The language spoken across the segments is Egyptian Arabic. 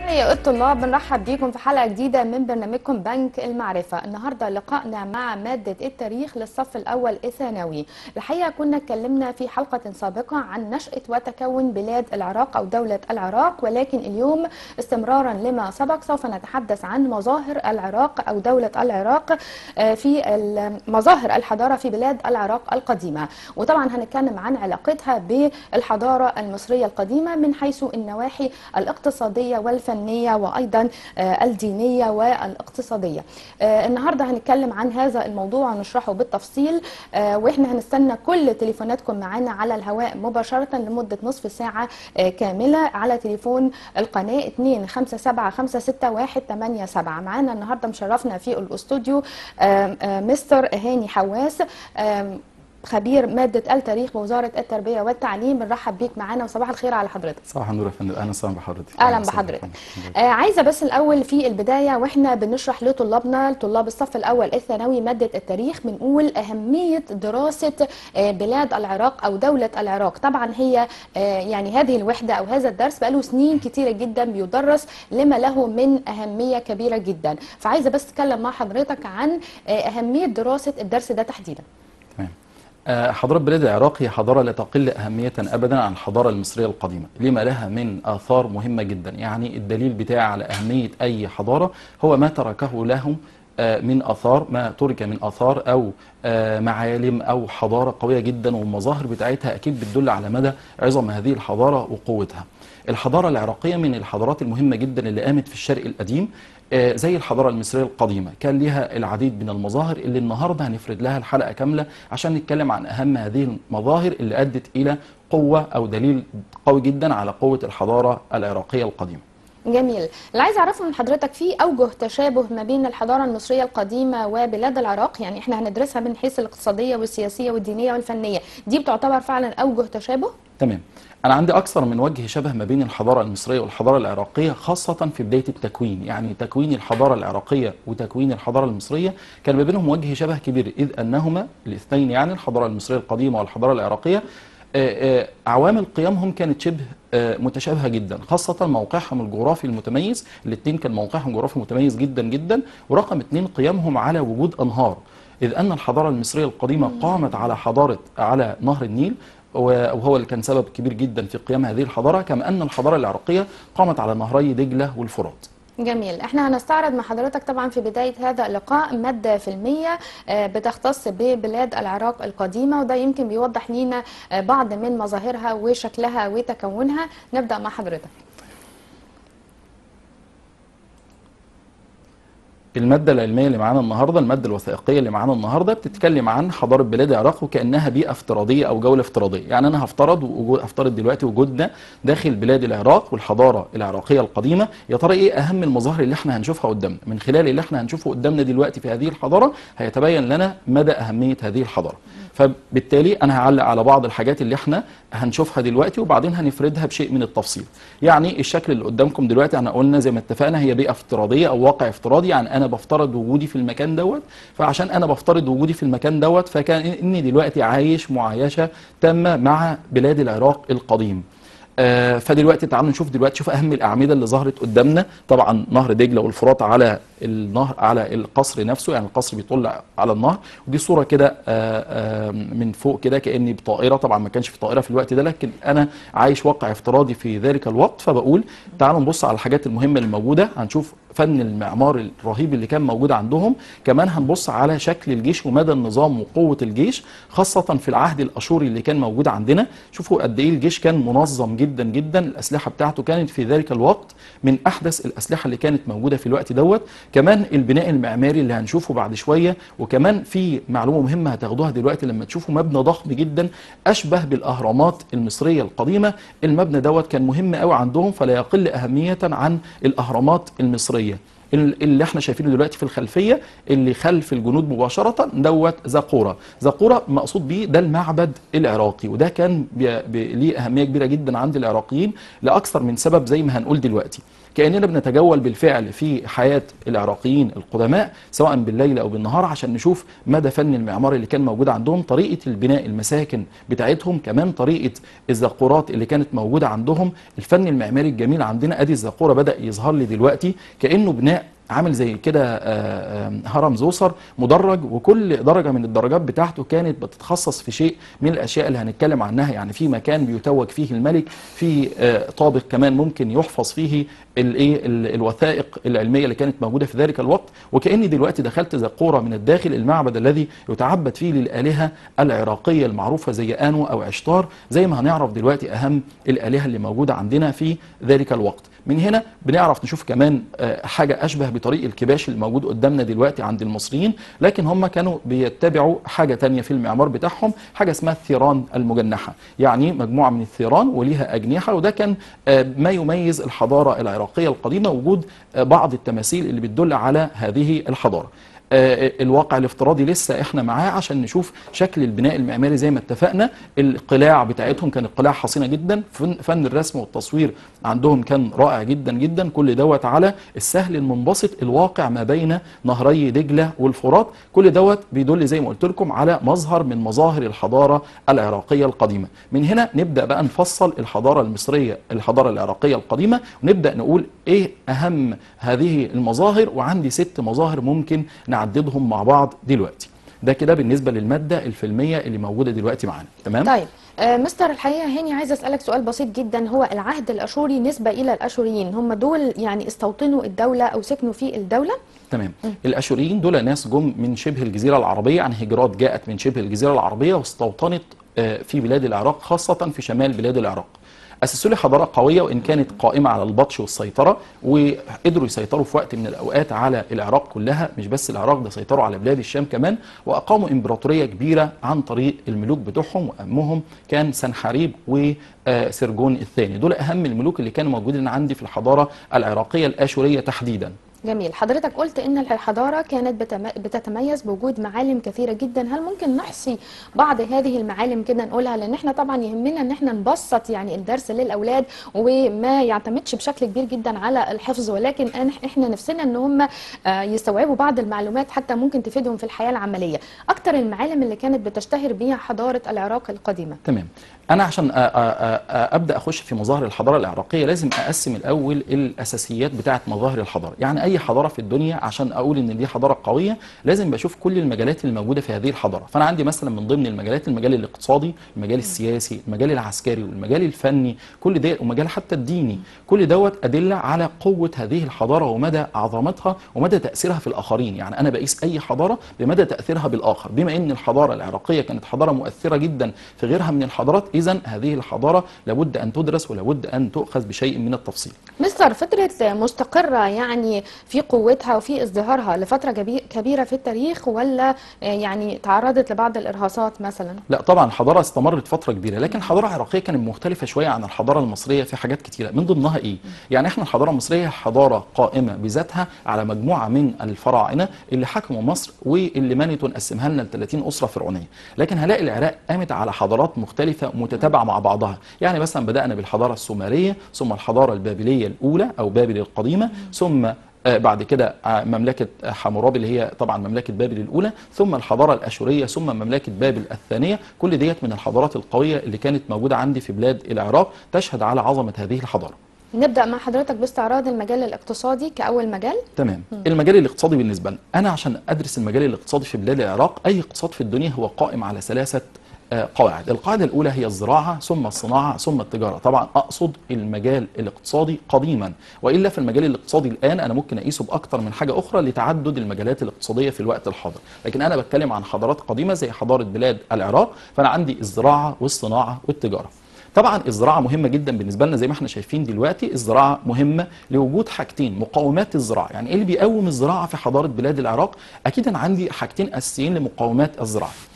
يا الطلاب بنرحب بيكم في حلقة جديدة من برنامجكم بنك المعرفة النهاردة لقائنا مع مادة التاريخ للصف الأول الثانوي الحقيقة كنا اتكلمنا في حلقة سابقة عن نشأة وتكون بلاد العراق أو دولة العراق ولكن اليوم استمرارا لما سبق سوف نتحدث عن مظاهر العراق أو دولة العراق آه، في مظاهر الحضارة في بلاد العراق القديمة وطبعا هنتكلم عن علاقتها بالحضارة المصرية القديمة من حيث النواحي الاقتصادية والفنية وأيضا آه، الدينية والاقتصادية آه، النهاردة هنتكلم عن هذا الموضوع ونشرحه بالتفصيل آه، وإحنا هنستنى كل تليفوناتكم معنا على الهواء مباشرة لمدة نصف ساعة آه، كاملة على تليفون القناة 257568187 معانا النهاردة مشرفنا في الأستوديو آم، آم، مستر هاني حواس آم، خبير مادة التاريخ بوزارة التربية والتعليم بنرحب بيك معانا وصباح الخير على حضرتك صباح النور يا فندم اهلا وسهلا بحضرتك اهلا وسهلا بحضرتك بفندم. آه عايزه بس الاول في البدايه واحنا بنشرح لطلابنا طلاب الصف الاول الثانوي ماده التاريخ بنقول اهميه دراسه آه بلاد العراق او دوله العراق طبعا هي آه يعني هذه الوحده او هذا الدرس بقاله سنين كتيره جدا بيدرس لما له من اهميه كبيره جدا فعايزه بس اتكلم مع حضرتك عن آه اهميه دراسه الدرس ده تحديدا تمام آه، حضارة بلاد العراق هي حضارة لا تقل أهمية أبدا عن الحضارة المصرية القديمة لما لها من آثار مهمة جدا يعني الدليل بتاعي على أهمية أي حضارة هو ما تركه لهم آه، من آثار ما ترك من آثار أو آه، معالم أو حضارة قوية جدا والمظاهر بتاعتها أكيد بتدل على مدى عظم هذه الحضارة وقوتها الحضارة العراقية من الحضارات المهمة جدا اللي قامت في الشرق القديم آه، زي الحضارة المصرية القديمة كان لها العديد من المظاهر اللي النهاردة هنفرد لها الحلقة كاملة عشان نتكلم عن أهم هذه المظاهر اللي أدت إلى قوة أو دليل قوي جدا على قوة الحضارة العراقية القديمة جميل اللي عايز اعرفه من حضرتك في اوجه تشابه ما بين الحضاره المصريه القديمه وبلاد العراق يعني احنا هندرسها من حيث الاقتصاديه والسياسيه والدينيه والفنيه دي بتعتبر فعلا اوجه تشابه تمام أنا عندي أكثر من وجه شبه ما بين الحضارة المصرية والحضارة العراقية خاصة في بداية التكوين يعني تكوين الحضارة العراقية وتكوين الحضارة المصرية كان ما بينهم وجه شبه كبير إذ أنهما الاثنين يعني الحضارة المصرية القديمة والحضارة العراقية آه، آه، عوامل قيامهم كانت شبه آه، متشابهة جدا خاصة موقعهم الجغرافي المتميز الاثنين كان موقعهم الجغرافي متميز جدا جدا ورقم اثنين قيامهم على وجود أنهار إذ أن الحضارة المصرية القديمة قامت على حضارة على نهر النيل وهو اللي كان سبب كبير جدا في قيام هذه الحضارة كما أن الحضارة العراقية قامت على نهري دجلة والفرات جميل احنا هنستعرض مع حضرتك طبعا في بدايه هذا اللقاء ماده فيلميه آه، بتختص ببلاد العراق القديمه وده يمكن بيوضح لينا آه، بعض من مظاهرها وشكلها وتكونها نبدا مع حضرتك المادة العلمية اللي معانا النهاردة المادة الوثائقية اللي معانا النهاردة بتتكلم عن حضارة بلاد العراق وكأنها بيئة افتراضية أو جولة افتراضية يعني أنا هفترض وجو- أفترض دلوقتي وجودنا داخل بلاد العراق والحضارة العراقية القديمة يا ترى إيه أهم المظاهر اللي احنا هنشوفها قدامنا من خلال اللي احنا هنشوفه قدامنا دلوقتي في هذه الحضارة هيتبين لنا مدى أهمية هذه الحضارة فبالتالي أنا هعلق على بعض الحاجات اللي احنا هنشوفها دلوقتي وبعدين هنفردها بشيء من التفصيل يعني الشكل اللي قدامكم دلوقتي احنا قلنا زي ما اتفقنا هي بيئة افتراضية أو واقع افتراضي يعني أنا بفترض وجودي في المكان دوت فعشان أنا بفترض وجودي في المكان دوت فكان إني دلوقتي عايش معايشة تامة مع بلاد العراق القديم آه، فدلوقتي تعالوا نشوف دلوقتي شوف اهم الاعمده اللي ظهرت قدامنا طبعا نهر دجله والفرات على النهر على القصر نفسه يعني القصر بيطل على النهر ودي صوره كده آه، آه، من فوق كده كاني بطائره طبعا ما كانش في طائره في الوقت ده لكن انا عايش واقع افتراضي في ذلك الوقت فبقول تعالوا نبص على الحاجات المهمه اللي موجوده هنشوف فن المعمار الرهيب اللي كان موجود عندهم كمان هنبص على شكل الجيش ومدى النظام وقوة الجيش خاصة في العهد الأشوري اللي كان موجود عندنا شوفوا قد إيه الجيش كان منظم جدا جدا الأسلحة بتاعته كانت في ذلك الوقت من أحدث الأسلحة اللي كانت موجودة في الوقت دوت كمان البناء المعماري اللي هنشوفه بعد شوية وكمان في معلومة مهمة هتاخدوها دلوقتي لما تشوفوا مبنى ضخم جدا أشبه بالأهرامات المصرية القديمة المبنى دوت كان مهم قوي عندهم فلا يقل أهمية عن الأهرامات المصرية ال- اللي احنا شايفينه دلوقتي في الخلفيه اللي خلف الجنود مباشره دوت زقوره زقوره مقصود بيه ده المعبد العراقي وده كان بي- بي- ليه اهميه كبيره جدا عند العراقيين لاكثر من سبب زي ما هنقول دلوقتي كاننا بنتجول بالفعل في حياه العراقيين القدماء سواء بالليل او بالنهار عشان نشوف مدى فن المعمار اللي كان موجود عندهم طريقه البناء المساكن بتاعتهم كمان طريقه الزقورات اللي كانت موجوده عندهم الفن المعماري الجميل عندنا ادي الزقوره بدا يظهر لي دلوقتي كانه بناء عامل زي كده آه، آه، هرم زوسر مدرج وكل درجه من الدرجات بتاعته كانت بتتخصص في شيء من الاشياء اللي هنتكلم عنها يعني في مكان بيتوج فيه الملك في آه، طابق كمان ممكن يحفظ فيه الايه ال- الوثائق العلميه اللي كانت موجوده في ذلك الوقت وكاني دلوقتي دخلت زقوره من الداخل المعبد الذي يتعبد فيه للالهه العراقيه المعروفه زي انو او عشتار زي ما هنعرف دلوقتي اهم الالهه اللي موجوده عندنا في ذلك الوقت من هنا بنعرف نشوف كمان آه، حاجه اشبه بطريق الكباش اللي موجود قدامنا دلوقتي عند المصريين لكن هم كانوا بيتبعوا حاجه تانية في المعمار بتاعهم حاجه اسمها الثيران المجنحه يعني مجموعه من الثيران وليها اجنحه وده كان آه، ما يميز الحضاره العراقيه القديمه وجود آه، بعض التماثيل اللي بتدل على هذه الحضاره آه، الواقع الافتراضي لسه احنا معاه عشان نشوف شكل البناء المعماري زي ما اتفقنا القلاع بتاعتهم كانت قلاع حصينه جدا فن, فن الرسم والتصوير عندهم كان رائع جدا جدا كل دوت على السهل المنبسط الواقع ما بين نهري دجله والفرات كل دوت بيدل زي ما قلت لكم على مظهر من مظاهر الحضاره العراقيه القديمه من هنا نبدا بقى نفصل الحضاره المصريه الحضاره العراقيه القديمه ونبدا نقول ايه اهم هذه المظاهر وعندي ست مظاهر ممكن نعددهم مع بعض دلوقتي ده كده بالنسبه للماده الفيلميه اللي موجوده دلوقتي معانا تمام طيب آه، مستر الحقيقه هاني عايزه اسالك سؤال بسيط جدا هو العهد الاشوري نسبه الى الاشوريين هم دول يعني استوطنوا الدوله او سكنوا في الدوله تمام الاشوريين دول ناس جم من شبه الجزيره العربيه عن هجرات جاءت من شبه الجزيره العربيه واستوطنت آه، في بلاد العراق خاصه في شمال بلاد العراق اسسوا لي حضاره قويه وان كانت قائمه على البطش والسيطره وقدروا يسيطروا في وقت من الاوقات على العراق كلها مش بس العراق ده سيطروا على بلاد الشام كمان واقاموا امبراطوريه كبيره عن طريق الملوك بتوعهم واهمهم كان سنحاريب وسرجون الثاني دول اهم الملوك اللي كانوا موجودين عندي في الحضاره العراقيه الاشوريه تحديدا جميل حضرتك قلت ان الحضاره كانت بتم- بتتميز بوجود معالم كثيره جدا هل ممكن نحصي بعض هذه المعالم كده نقولها لان احنا طبعا يهمنا ان احنا نبسط يعني الدرس للاولاد وما يعتمدش بشكل كبير جدا على الحفظ ولكن أن- احنا نفسنا ان هم آه، يستوعبوا بعض المعلومات حتى ممكن تفيدهم في الحياه العمليه اكتر المعالم اللي كانت بتشتهر بيها حضاره العراق القديمه تمام انا عشان أ- أ- أ- ابدا اخش في مظاهر الحضاره العراقيه لازم اقسم الاول الاساسيات بتاعه مظاهر الحضاره يعني اي حضاره في الدنيا عشان اقول ان دي حضاره قويه لازم بشوف كل المجالات اللي موجوده في هذه الحضاره فانا عندي مثلا من ضمن المجالات المجال الاقتصادي المجال السياسي المجال العسكري والمجال الفني كل ده ومجال حتى الديني كل دوت ادله على قوه هذه الحضاره ومدى عظمتها ومدى تاثيرها في الاخرين يعني انا بقيس اي حضاره بمدى تاثيرها بالاخر بما ان الحضاره العراقيه كانت حضاره مؤثره جدا في غيرها من الحضارات اذا هذه الحضاره لابد ان تدرس ولابد ان تؤخذ بشيء من التفصيل مستر فترة مستقرة يعني في قوتها وفي ازدهارها لفترة جبي- كبيرة في التاريخ ولا آه، يعني تعرضت لبعض الإرهاصات مثلا؟ لا طبعا الحضاره استمرت فتره كبيره لكن الحضاره العراقيه كانت مختلفه شويه عن الحضاره المصريه في حاجات كتيره من ضمنها ايه يعني احنا الحضاره المصريه حضاره قائمه بذاتها على مجموعه من الفراعنه اللي حكموا مصر واللي مانيتون قسمها لنا ل 30 اسره فرعونيه لكن هلاقي العراق قامت على حضارات مختلفه متتابعه مع بعضها يعني مثلا بدانا بالحضاره السومريه ثم الحضاره البابليه الاولى او بابل القديمه ثم آه، بعد كده آه، مملكة حمورابي اللي هي طبعا مملكة بابل الأولى ثم الحضارة الأشورية ثم مملكة بابل الثانية كل ديت من الحضارات القوية اللي كانت موجودة عندي في بلاد العراق تشهد على عظمة هذه الحضارة نبدأ مع حضرتك باستعراض المجال الاقتصادي كأول مجال تمام المجال الاقتصادي بالنسبة لنا أنا عشان أدرس المجال الاقتصادي في بلاد العراق أي اقتصاد في الدنيا هو قائم على ثلاثة آه، قواعد القاعدة الأولى هي الزراعة ثم الصناعة ثم التجارة طبعا أقصد المجال الاقتصادي قديما وإلا في المجال الاقتصادي الآن أنا ممكن أقيسه بأكتر من حاجة أخرى لتعدد المجالات الاقتصادية في الوقت الحاضر لكن أنا بتكلم عن حضارات قديمة زي حضارة بلاد العراق فأنا عندي الزراعة والصناعة والتجارة طبعا الزراعه مهمه جدا بالنسبه لنا زي ما احنا شايفين دلوقتي الزراعه مهمه لوجود حاجتين مقومات الزراعه يعني ايه اللي بيقوم الزراعه في حضاره بلاد العراق اكيد انا عندي حاجتين اساسيين لمقومات الزراعه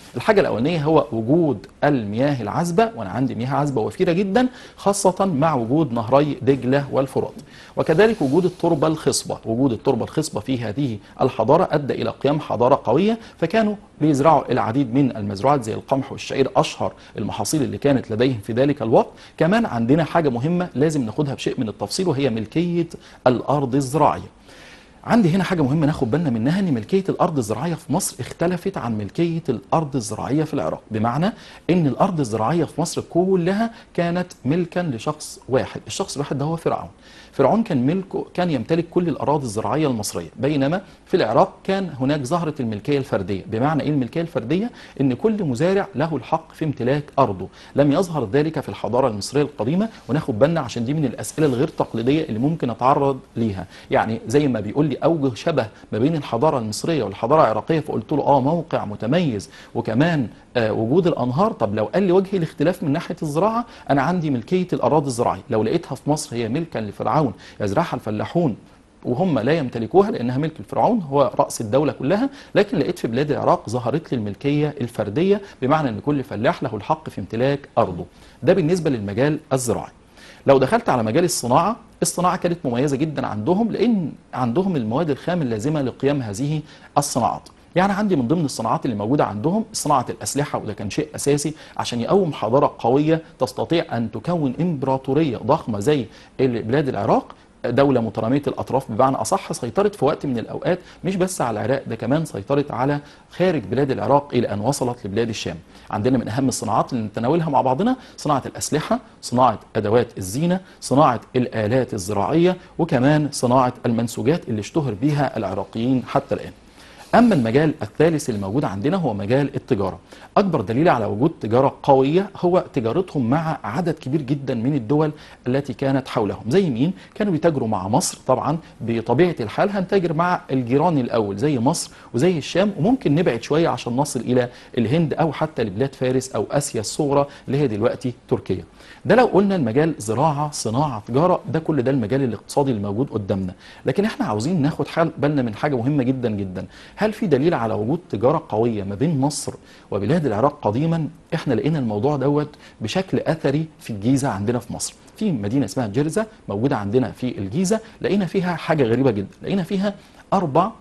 الحاجه الاولانيه هو وجود المياه العذبه وانا عندي مياه عذبه وفيره جدا خاصه مع وجود نهري دجله والفرات وكذلك وجود التربه الخصبه وجود التربه الخصبه في هذه الحضاره ادى الى قيام حضاره قويه فكانوا بيزرعوا العديد من المزروعات زي القمح والشعير اشهر المحاصيل اللي كانت لديهم في ذلك الوقت كمان عندنا حاجه مهمه لازم ناخدها بشيء من التفصيل وهي ملكيه الارض الزراعيه عندي هنا حاجة مهمة ناخد بالنا منها ان ملكية الارض الزراعية في مصر اختلفت عن ملكية الارض الزراعية في العراق بمعنى ان الارض الزراعية في مصر كلها كانت ملكا لشخص واحد الشخص الواحد ده هو فرعون فرعون كان ملكه كان يمتلك كل الاراضي الزراعيه المصريه بينما في العراق كان هناك ظهرة الملكيه الفرديه بمعنى ايه الملكيه الفرديه ان كل مزارع له الحق في امتلاك ارضه لم يظهر ذلك في الحضاره المصريه القديمه وناخد بالنا عشان دي من الاسئله الغير تقليديه اللي ممكن اتعرض ليها يعني زي ما بيقول لي اوجه شبه ما بين الحضاره المصريه والحضاره العراقيه فقلت له اه موقع متميز وكمان آه وجود الانهار طب لو قال لي وجه الاختلاف من ناحيه الزراعه انا عندي ملكيه الاراضي الزراعيه لو لقيتها في مصر هي ملكا لفرعون يزرعها الفلاحون وهم لا يمتلكوها لانها ملك الفرعون هو راس الدوله كلها لكن لقيت في بلاد العراق ظهرت لي الملكيه الفرديه بمعنى ان كل فلاح له الحق في امتلاك ارضه ده بالنسبه للمجال الزراعي لو دخلت على مجال الصناعه الصناعه كانت مميزه جدا عندهم لان عندهم المواد الخام اللازمه لقيام هذه الصناعات يعني عندي من ضمن الصناعات اللي موجوده عندهم صناعه الاسلحه وده كان شيء اساسي عشان يقوم حضاره قويه تستطيع ان تكون امبراطوريه ضخمه زي بلاد العراق دولة مترامية الأطراف بمعنى أصح سيطرت في وقت من الأوقات مش بس على العراق ده كمان سيطرت على خارج بلاد العراق إلى أن وصلت لبلاد الشام عندنا من أهم الصناعات اللي نتناولها مع بعضنا صناعة الأسلحة صناعة أدوات الزينة صناعة الآلات الزراعية وكمان صناعة المنسوجات اللي اشتهر بها العراقيين حتى الآن أما المجال الثالث اللي موجود عندنا هو مجال التجارة أكبر دليل على وجود تجارة قوية هو تجارتهم مع عدد كبير جدا من الدول التي كانت حولهم زي مين؟ كانوا بيتاجروا مع مصر طبعا بطبيعة الحال هنتاجر مع الجيران الأول زي مصر وزي الشام وممكن نبعد شوية عشان نصل إلى الهند أو حتى لبلاد فارس أو آسيا الصغرى اللي هي دلوقتي تركيا ده لو قلنا المجال زراعة صناعة تجارة ده كل ده المجال الاقتصادي الموجود قدامنا لكن احنا عاوزين ناخد حال بالنا من حاجة مهمة جدا جدا هل في دليل على وجود تجارة قوية ما بين مصر وبلاد العراق قديما احنا لقينا الموضوع دوت بشكل اثري في الجيزة عندنا في مصر في مدينة اسمها جرزة موجودة عندنا في الجيزة لقينا فيها حاجة غريبة جدا لقينا فيها أربع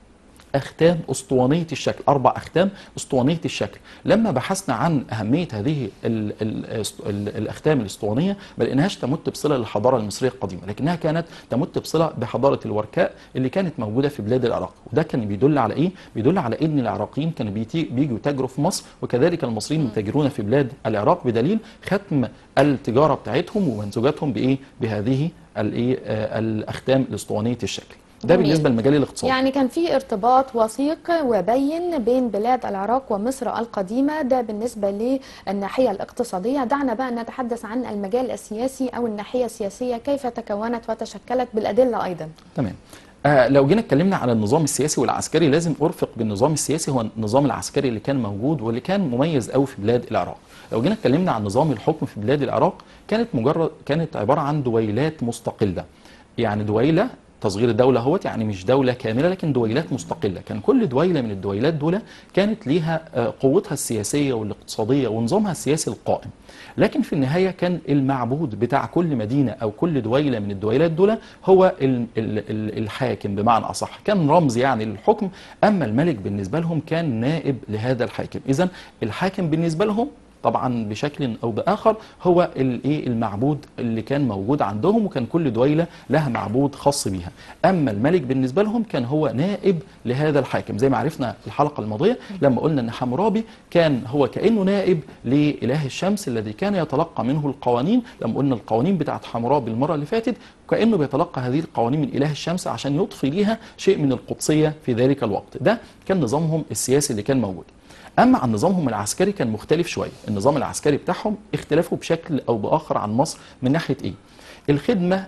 أختام أسطوانية الشكل أربع أختام أسطوانية الشكل لما بحثنا عن أهمية هذه ال ال ال الأختام الأسطوانية ما لقيناهاش تمت بصلة للحضارة المصرية القديمة لكنها كانت تمت بصلة بحضارة الوركاء اللي كانت موجودة في بلاد العراق وده كان بيدل على إيه؟ بيدل على إن العراقيين كانوا بيتي بيجوا يتاجروا في مصر وكذلك المصريين يتاجرون في بلاد العراق بدليل ختم التجارة بتاعتهم ومنسوجاتهم بإيه؟ بهذه الإيه الأختام الأسطوانية الشكل ده جميل. بالنسبه للمجال الاقتصادي يعني كان في ارتباط وثيق وبين بين بلاد العراق ومصر القديمة ده بالنسبة للناحية الاقتصادية دعنا بقى نتحدث عن المجال السياسي أو الناحية السياسية كيف تكونت وتشكلت بالأدلة أيضا تمام آه لو جينا اتكلمنا على النظام السياسي والعسكري لازم ارفق بالنظام السياسي هو النظام العسكري اللي كان موجود واللي كان مميز قوي في بلاد العراق لو جينا اتكلمنا عن نظام الحكم في بلاد العراق كانت مجرد كانت عباره عن دويلات مستقله يعني دويله تصغير الدولة هوت يعني مش دولة كاملة لكن دويلات مستقلة كان كل دويلة من الدويلات دول كانت ليها قوتها السياسية والاقتصادية ونظامها السياسي القائم لكن في النهاية كان المعبود بتاع كل مدينة أو كل دويلة من الدويلات دول هو ال ال ال الحاكم بمعنى أصح كان رمز يعني للحكم أما الملك بالنسبة لهم كان نائب لهذا الحاكم إذا الحاكم بالنسبة لهم طبعا بشكل او باخر هو الايه المعبود اللي كان موجود عندهم وكان كل دويله لها معبود خاص بيها اما الملك بالنسبه لهم كان هو نائب لهذا الحاكم زي ما عرفنا في الحلقه الماضيه لما قلنا ان حمورابي كان هو كانه نائب لاله الشمس الذي كان يتلقى منه القوانين لما قلنا القوانين بتاعت حمورابي المره اللي فاتت كانه بيتلقى هذه القوانين من اله الشمس عشان يضفي ليها شيء من القدسيه في ذلك الوقت ده كان نظامهم السياسي اللي كان موجود اما عن نظامهم العسكري كان مختلف شويه النظام العسكري بتاعهم اختلفوا بشكل او باخر عن مصر من ناحيه ايه الخدمه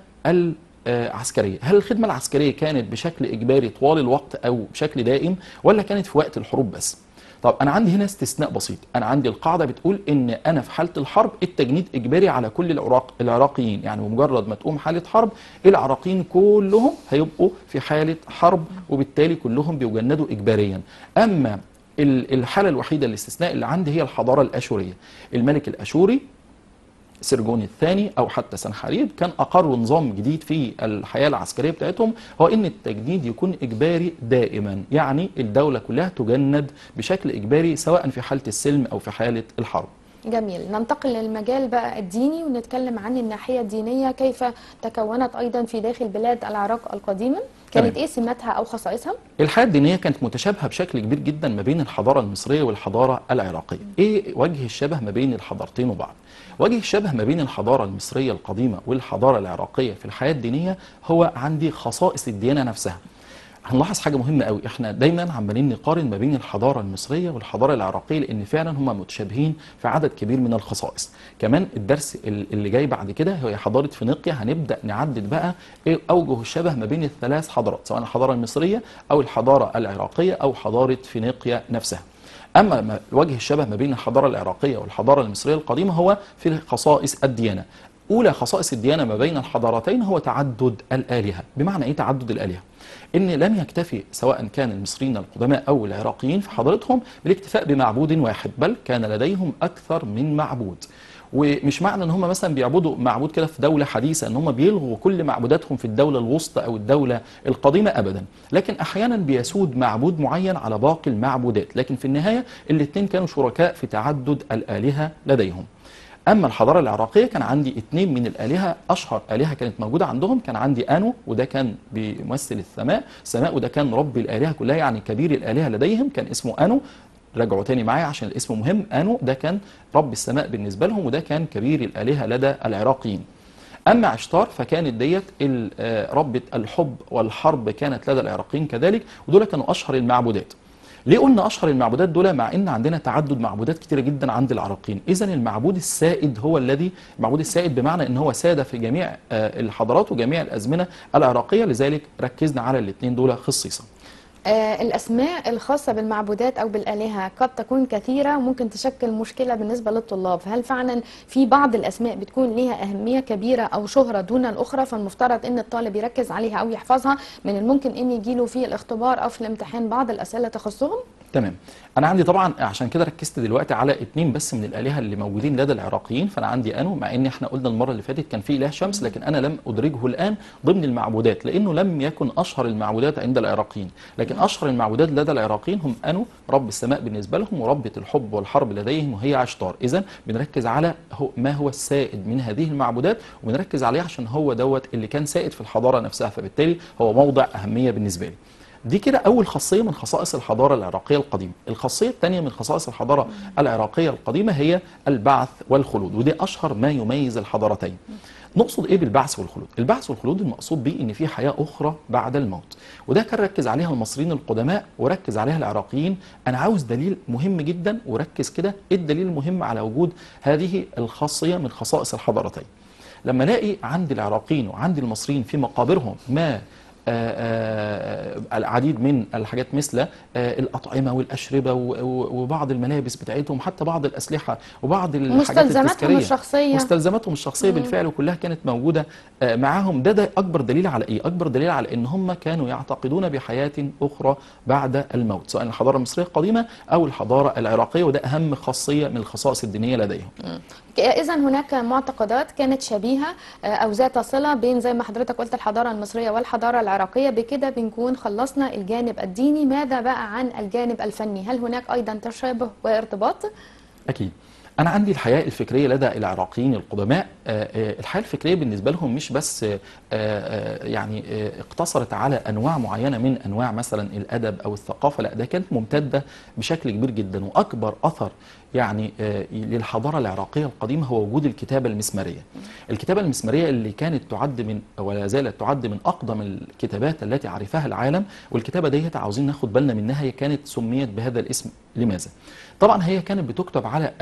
العسكريه هل الخدمه العسكريه كانت بشكل اجباري طوال الوقت او بشكل دائم ولا كانت في وقت الحروب بس طب انا عندي هنا استثناء بسيط انا عندي القاعده بتقول ان انا في حاله الحرب التجنيد اجباري على كل العراق العراقيين يعني بمجرد ما تقوم حاله حرب العراقيين كلهم هيبقوا في حاله حرب وبالتالي كلهم بيجندوا اجباريا اما ال- الحاله الوحيده الاستثناء اللي عندي هي الحضاره الاشوريه الملك الاشوري سرجون الثاني او حتى سنحريب كان اقروا نظام جديد في الحياه العسكريه بتاعتهم هو ان التجنيد يكون اجباري دائما يعني الدوله كلها تجند بشكل اجباري سواء في حاله السلم او في حاله الحرب جميل ننتقل للمجال بقى الديني ونتكلم عن الناحية الدينية كيف تكونت أيضا في داخل بلاد العراق القديمة كانت تمام. إيه سماتها أو خصائصها؟ الحياة الدينية كانت متشابهة بشكل كبير جدا ما بين الحضارة المصرية والحضارة العراقية إيه وجه الشبه ما بين الحضارتين وبعض وجه الشبه ما بين الحضارة المصرية القديمة والحضارة العراقية في الحياة الدينية هو عندي خصائص الديانة نفسها هنلاحظ حاجة مهمة قوي احنا دايما عمالين نقارن ما بين الحضارة المصرية والحضارة العراقية لان فعلا هم متشابهين في عدد كبير من الخصائص كمان الدرس ال- اللي جاي بعد كده هي حضارة فينيقيا هنبدأ نعدد بقى ايه اوجه الشبه ما بين الثلاث حضارات سواء الحضارة المصرية او الحضارة العراقية او حضارة فينيقيا نفسها اما ما- وجه الشبه ما بين الحضاره العراقيه والحضاره المصريه القديمه هو في خصائص الديانه اولى خصائص الديانه ما بين الحضارتين هو تعدد الالهه بمعنى ايه تعدد الالهه ان لم يكتفي سواء كان المصريين القدماء او العراقيين في حضارتهم بالاكتفاء بمعبود واحد بل كان لديهم اكثر من معبود ومش معنى ان هم مثلا بيعبدوا معبود كده في دوله حديثه ان هم بيلغوا كل معبوداتهم في الدوله الوسطى او الدوله القديمه ابدا لكن احيانا بيسود معبود معين على باقي المعبودات لكن في النهايه الاثنين كانوا شركاء في تعدد الالهه لديهم اما الحضاره العراقيه كان عندي اثنين من الالهه اشهر الهه كانت موجوده عندهم كان عندي انو وده كان بيمثل السماء السماء وده كان رب الالهه كلها يعني كبير الالهه لديهم كان اسمه انو راجعوا تاني معايا عشان الاسم مهم انو ده كان رب السماء بالنسبه لهم وده كان كبير الالهه لدى العراقيين اما عشتار فكانت ديت ال- آه، ربة الحب والحرب كانت لدى العراقيين كذلك ودول كانوا اشهر المعبودات ليه قلنا اشهر المعبودات دول مع ان عندنا تعدد معبودات كتيره جدا عند العراقيين اذا المعبود السائد هو الذي المعبود السائد بمعنى ان هو ساد في جميع آه، الحضارات وجميع الازمنه العراقيه لذلك ركزنا على الاثنين دول خصيصا آه الأسماء الخاصة بالمعبودات أو بالآلهة قد تكون كثيرة وممكن تشكل مشكلة بالنسبة للطلاب هل فعلا في بعض الأسماء بتكون لها أهمية كبيرة أو شهرة دون الأخرى فالمفترض أن الطالب يركز عليها أو يحفظها من الممكن أن يجيله في الاختبار أو في الامتحان بعض الأسئلة تخصهم تمام انا عندي طبعا عشان كده ركزت دلوقتي على اتنين بس من الالهه اللي موجودين لدى العراقيين فانا عندي انو مع ان احنا قلنا المره اللي فاتت كان في اله شمس لكن انا لم ادرجه الان ضمن المعبودات لانه لم يكن اشهر المعبودات عند العراقيين لكن اشهر المعبودات لدى العراقيين هم انو رب السماء بالنسبه لهم وربه الحب والحرب لديهم وهي عشتار اذا بنركز على هو ما هو السائد من هذه المعبودات وبنركز عليه عشان هو دوت اللي كان سائد في الحضاره نفسها فبالتالي هو موضع اهميه بالنسبه لي دي كده اول خاصيه من خصائص الحضاره العراقيه القديمه الخاصيه الثانيه من خصائص الحضاره العراقيه القديمه هي البعث والخلود ودي اشهر ما يميز الحضارتين نقصد ايه بالبعث والخلود البعث والخلود المقصود به ان في حياه اخرى بعد الموت وده كان ركز عليها المصريين القدماء وركز عليها العراقيين انا عاوز دليل مهم جدا وركز كده ايه الدليل المهم على وجود هذه الخاصيه من خصائص الحضارتين لما الاقي عند العراقيين وعند المصريين في مقابرهم ما آه، آه، العديد من الحاجات مثل آه، الأطعمة والأشربة و- و- وبعض الملابس بتاعتهم حتى بعض الأسلحة وبعض الحاجات مستلزماتهم التذكارية الشخصية مستلزماتهم الشخصيه بالفعل وكلها كانت موجوده آه، معاهم ده ده اكبر دليل على ايه اكبر دليل على ان هم كانوا يعتقدون بحياه اخرى بعد الموت سواء الحضاره المصريه القديمه او الحضاره العراقيه وده اهم خاصيه من الخصائص الدينيه لديهم إذا هناك معتقدات كانت شبيهة آه، أو ذات صلة بين زي ما حضرتك قلت الحضارة المصرية والحضارة العراقية بكده بنكون خلصنا الجانب الديني ماذا بقى عن الجانب الفني هل هناك أيضا تشابه وارتباط؟ اكيد انا عندي الحياه الفكريه لدى العراقيين القدماء آه، آه، الحياه الفكريه بالنسبه لهم مش بس آه، آه، يعني آه، اقتصرت على انواع معينه من انواع مثلا الادب او الثقافه لا ده كانت ممتده بشكل كبير جدا واكبر اثر يعني آه، للحضاره العراقيه القديمه هو وجود الكتابه المسماريه الكتابه المسماريه اللي كانت تعد من ولا زالت تعد من اقدم الكتابات التي عرفها العالم والكتابه ديت عاوزين ناخد بالنا منها هي كانت سميت بهذا الاسم لماذا طبعا هي كانت بتكتب على الواح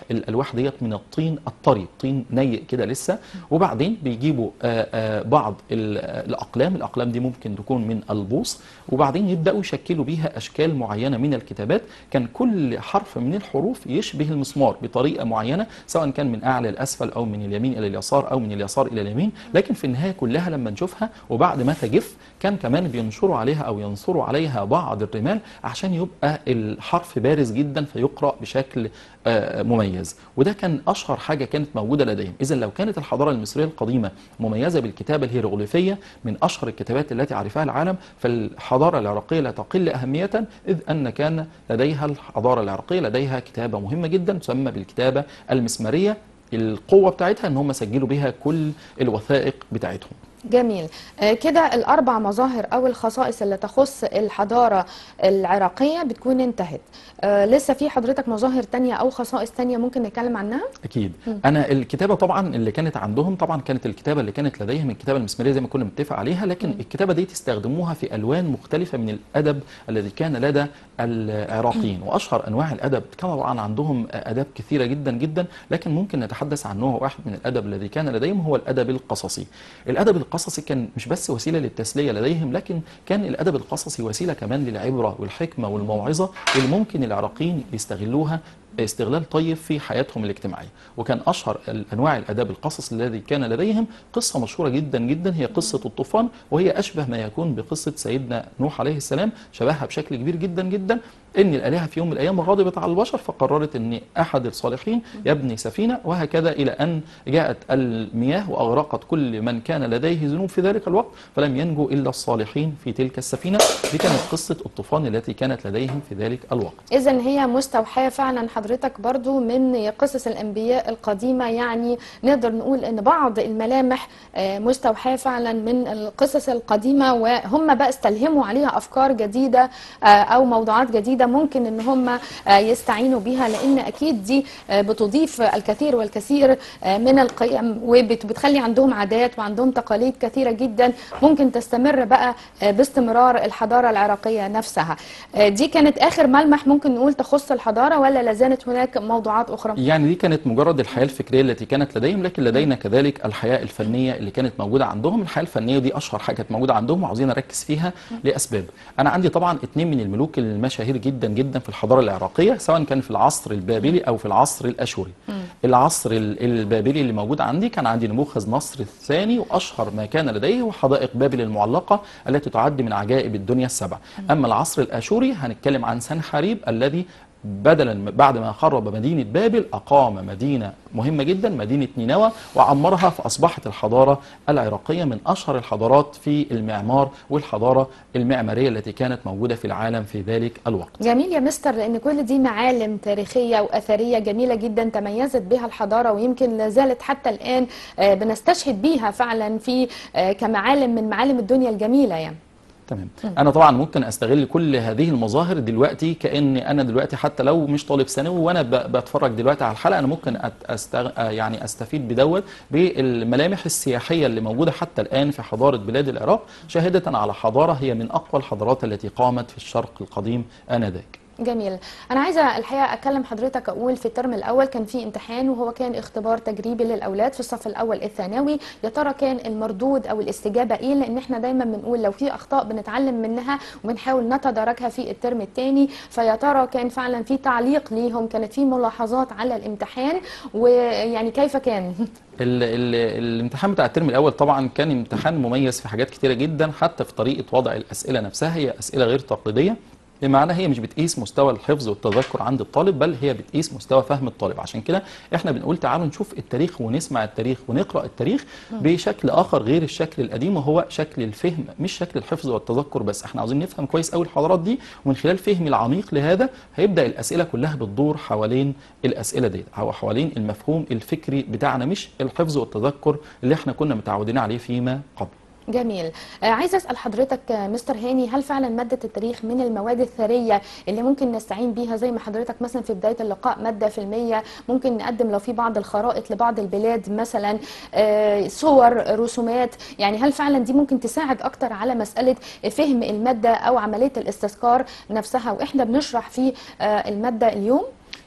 الالواح ديت من الطين الطري طين نيء كده لسه وبعدين بيجيبوا آه، آه، بعض ال- آه، الاقلام الاقلام دي ممكن تكون من البوص وبعدين يبداوا يشكلوا بيها اشكال معينه من الكتابات كان كل حرف من الحروف يشبه المسمار بطريقه معينه سواء كان من اعلى لاسفل او من اليمين الى اليسار او من اليسار الى اليمين لكن في النهايه كلها لما نشوفها وبعد ما تجف كان كمان بينشروا عليها او ينصروا عليها بعض الرمال عشان يبقى الحرف بارز جدا فيقرا بشكل آه، مميز وده كان اشهر حاجه كانت موجوده لديهم اذا لو كانت الحضاره المصريه القديمه مميزه بالكتابه الهيروغليفيه من اشهر الكتابات التي عرفها العالم فالحضاره العراقيه لا تقل اهميه اذ ان كان لديها الحضاره العراقيه لديها كتابه مهمه جدا تسمى بالكتابه المسماريه القوه بتاعتها ان هم سجلوا بها كل الوثائق بتاعتهم جميل آه، كده الأربع مظاهر أو الخصائص اللي تخص الحضارة العراقية بتكون انتهت آه، لسه في حضرتك مظاهر تانية أو خصائص تانية ممكن نتكلم عنها اكيد انا الكتابه طبعا اللي كانت عندهم طبعا كانت الكتابه اللي كانت لديهم الكتابه المسماريه زي ما كنا متفق عليها لكن الكتابه دي تستخدموها في الوان مختلفه من الادب الذي كان لدى العراقيين واشهر انواع الادب كان طبعا عندهم اداب كثيره جدا جدا لكن ممكن نتحدث عن نوع واحد من الادب الذي كان لديهم هو الادب القصصي الادب القصصي كان مش بس وسيله للتسليه لديهم لكن كان الادب القصصي وسيله كمان للعبره والحكمه والموعظه اللي ممكن العراقيين يستغلوها استغلال طيب في حياتهم الاجتماعيه وكان اشهر انواع الاداب القصص الذي كان لديهم قصه مشهوره جدا جدا هي قصه الطوفان وهي اشبه ما يكون بقصه سيدنا نوح عليه السلام شبهها بشكل كبير جدا جدا ان الالهه في يوم من الايام غضبت على البشر فقررت ان احد الصالحين يبني سفينه وهكذا الى ان جاءت المياه واغرقت كل من كان لديه ذنوب في ذلك الوقت فلم ينجو الا الصالحين في تلك السفينه دي كانت قصه الطوفان التي كانت لديهم في ذلك الوقت إذا هي مستوحاة فعلا حضرتك برضو من قصص الأنبياء القديمة يعني نقدر نقول إن بعض الملامح آه، مستوحاة فعلا من القصص القديمة وهم بقى استلهموا عليها أفكار جديدة آه، أو موضوعات جديدة ممكن إن هم آه، يستعينوا بيها لأن أكيد دي آه، بتضيف الكثير والكثير آه، من القيم وبتخلي عندهم عادات وعندهم تقاليد كثيرة جدا ممكن تستمر بقى آه، باستمرار الحضارة العراقية نفسها آه، دي كانت آخر ملمح ممكن نقول تخص الحضارة ولا لازالت هناك موضوعات أخرى؟ يعني دي كانت مجرد الحياة الفكرية التي كانت لديهم لكن لدينا كذلك الحياة الفنية اللي كانت موجودة عندهم الحياة الفنية دي أشهر حاجة كانت موجودة عندهم وعاوزين أركز فيها لأسباب أنا عندي طبعا اتنين من الملوك المشاهير جدا جدا في الحضارة العراقية سواء كان في العصر البابلي أو في العصر الأشوري العصر ال- البابلي اللي موجود عندي كان عندي نبوخذ نصر الثاني وأشهر ما كان لديه هو حدائق بابل المعلقة التي تعد من عجائب الدنيا السبع أما العصر الأشوري هنتكلم عن سنحاريب الذي بدلا بعد ما خرب مدينة بابل أقام مدينة مهمة جدا مدينة نينوى وعمرها فأصبحت الحضارة العراقية من أشهر الحضارات في المعمار والحضارة المعمارية التي كانت موجودة في العالم في ذلك الوقت جميل يا مستر لأن كل دي معالم تاريخية وأثرية جميلة جدا تميزت بها الحضارة ويمكن لا زالت حتى الآن آه، بنستشهد بيها فعلا في آه، كمعالم من معالم الدنيا الجميلة يعني تمام انا طبعا ممكن استغل كل هذه المظاهر دلوقتي كان انا دلوقتي حتى لو مش طالب ثانوي وانا ب- بتفرج دلوقتي على الحلقه انا ممكن أت- أستغ... آه يعني استفيد بدوت بالملامح السياحيه اللي موجوده حتى الان في حضاره بلاد العراق شاهده على حضاره هي من اقوى الحضارات التي قامت في الشرق القديم انذاك جميل انا عايزه الحقيقه اكلم حضرتك اقول في الترم الاول كان في امتحان وهو كان اختبار تجريبي للاولاد في الصف الاول الثانوي يا ترى كان المردود او الاستجابه ايه لان احنا دايما بنقول لو في اخطاء بنتعلم منها وبنحاول نتداركها في الترم الثاني فيا ترى كان فعلا في تعليق ليهم كانت في ملاحظات على الامتحان ويعني كيف كان ال ال الامتحان بتاع الترم الاول طبعا كان امتحان مميز في حاجات كتيره جدا حتى في طريقه وضع الاسئله نفسها هي اسئله غير تقليديه بمعنى هي مش بتقيس مستوى الحفظ والتذكر عند الطالب بل هي بتقيس مستوى فهم الطالب عشان كده احنا بنقول تعالوا نشوف التاريخ ونسمع التاريخ ونقرا التاريخ بشكل اخر غير الشكل القديم وهو شكل الفهم مش شكل الحفظ والتذكر بس احنا عاوزين نفهم كويس قوي الحضارات دي ومن خلال فهمي العميق لهذا هيبدا الاسئله كلها بتدور حوالين الاسئله دي او حوالين المفهوم الفكري بتاعنا مش الحفظ والتذكر اللي احنا كنا متعودين عليه فيما قبل جميل آه، عايزه اسال حضرتك آه، مستر هاني هل فعلا ماده التاريخ من المواد الثريه اللي ممكن نستعين بيها زي ما حضرتك مثلا في بدايه اللقاء ماده في المية ممكن نقدم لو في بعض الخرائط لبعض البلاد مثلا آه، صور رسومات يعني هل فعلا دي ممكن تساعد اكتر على مساله فهم الماده او عمليه الاستذكار نفسها واحنا بنشرح في آه، الماده اليوم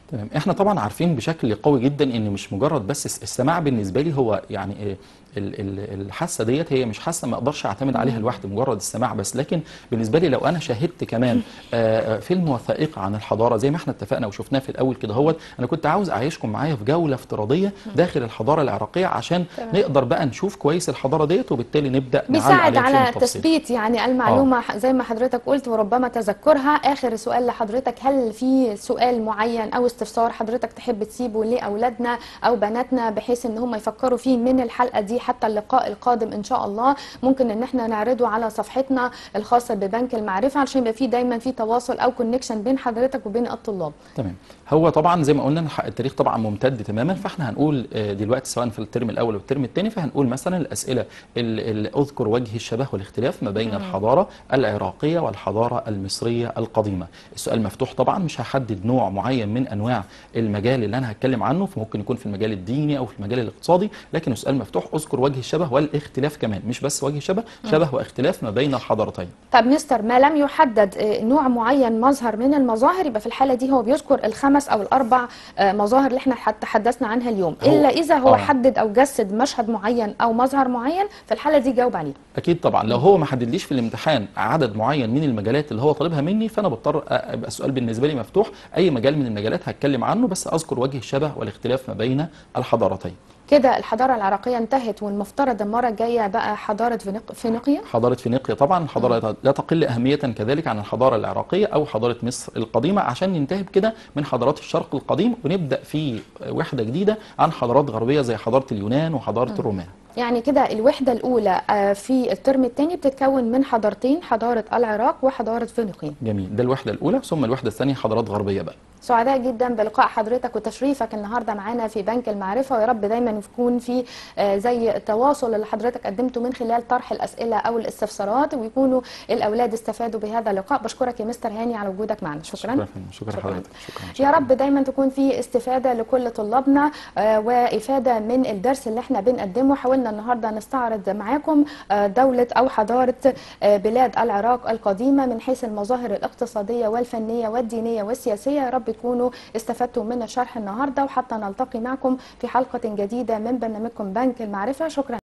تمام احنا طبعا عارفين بشكل قوي جدا ان مش مجرد بس السماع بالنسبه لي هو يعني إيه ال- ال- الحاسه ديت هي مش حاسه ما اقدرش اعتمد عليها لوحدي مجرد السماع بس لكن بالنسبه لي لو انا شاهدت كمان آه، آه، فيلم وثائقي عن الحضاره زي ما احنا اتفقنا وشفناه في الاول كده هوت انا كنت عاوز اعيشكم معايا في جوله افتراضيه داخل الحضاره العراقيه عشان تمام. نقدر بقى نشوف كويس الحضاره ديت وبالتالي نبدا نعلق بيساعد عليها على بشكل تفصيلي. تثبيت يعني المعلومة زي ما حضرتك قلت وربما تذكرها آخر سؤال لحضرتك هل في سؤال معين أو استفسار حضرتك تحب تسيبه لأولادنا أو بناتنا بحيث إن هم يفكروا فيه من الحلقة دي حتى اللقاء القادم إن شاء الله ممكن إن احنا نعرضه على صفحتنا الخاصة ببنك المعرفة علشان يبقى في دايما في تواصل أو كونكشن بين حضرتك وبين الطلاب تمام هو طبعا زي ما قلنا الح- التاريخ طبعا ممتد تماما فاحنا هنقول آه، دلوقتي سواء في الترم الاول او الترم الثاني فهنقول مثلا الاسئله اللي اذكر وجه الشبه والاختلاف ما بين الحضاره العراقيه والحضاره المصريه القديمه السؤال مفتوح طبعا مش هحدد نوع معين من انواع المجال اللي انا هتكلم عنه فممكن يكون في المجال الديني او في المجال الاقتصادي لكن السؤال مفتوح اذكر وجه الشبه والاختلاف كمان مش بس وجه الشبه شبه واختلاف ما بين الحضارتين طب مستر ما لم يحدد آه، نوع معين مظهر من المظاهر يبقى في الحالة دي هو بيذكر الخمس أو الأربع آه، مظاهر اللي احنا حتى تحدثنا عنها اليوم هو- إلا إذا هو آه. حدد أو جسد مشهد معين أو مظهر معين في الحالة دي جاوب عليه اكيد طبعا لو هو ما حددليش في الامتحان عدد معين من المجالات اللي هو طالبها مني فانا بضطر أ- ابقى السؤال بالنسبه لي مفتوح اي مجال من المجالات هتكلم عنه بس اذكر وجه الشبه والاختلاف ما بين الحضارتين كده الحضارة العراقية انتهت والمفترض المرة الجاية بقى حضارة فينيق- فينيقيا حضاره فينيقيا طبعا الحضاره لا تقل اهميه كذلك عن الحضاره العراقيه او حضاره مصر القديمه عشان ننتهي بكده من حضارات الشرق القديم ونبدا في وحده جديده عن حضارات غربيه زي حضاره اليونان وحضاره الرومان يعني كده الوحدة الأولى آه، في الترم الثاني بتتكون من حضارتين حضارة العراق وحضارة فينيقيا جميل ده الوحده الاولى ثم الوحده الثانيه حضارات غربيه بقى سعداء جدا بلقاء حضرتك وتشريفك النهارده معانا في بنك المعرفه ويا رب دايما يكون في آه، زي التواصل اللي حضرتك قدمته من خلال طرح الاسئله او الاستفسارات ويكونوا الاولاد استفادوا بهذا اللقاء بشكرك يا مستر هاني على وجودك معنا شكرا شكرا شكرا, شكرا شكراً. حضرتك شكرا يا رب دايما تكون في استفاده لكل طلابنا آه، وافاده من الدرس اللي احنا بنقدمه حاولنا النهارده نستعرض معاكم آه، دوله او حضاره آه، بلاد العراق القديمه من حيث المظاهر الاقتصاديه والفنيه والدينيه والسياسيه يا رب تكونوا استفدتوا من الشرح النهارده وحتى نلتقي معكم في حلقه جديده من برنامجكم بنك المعرفه شكرا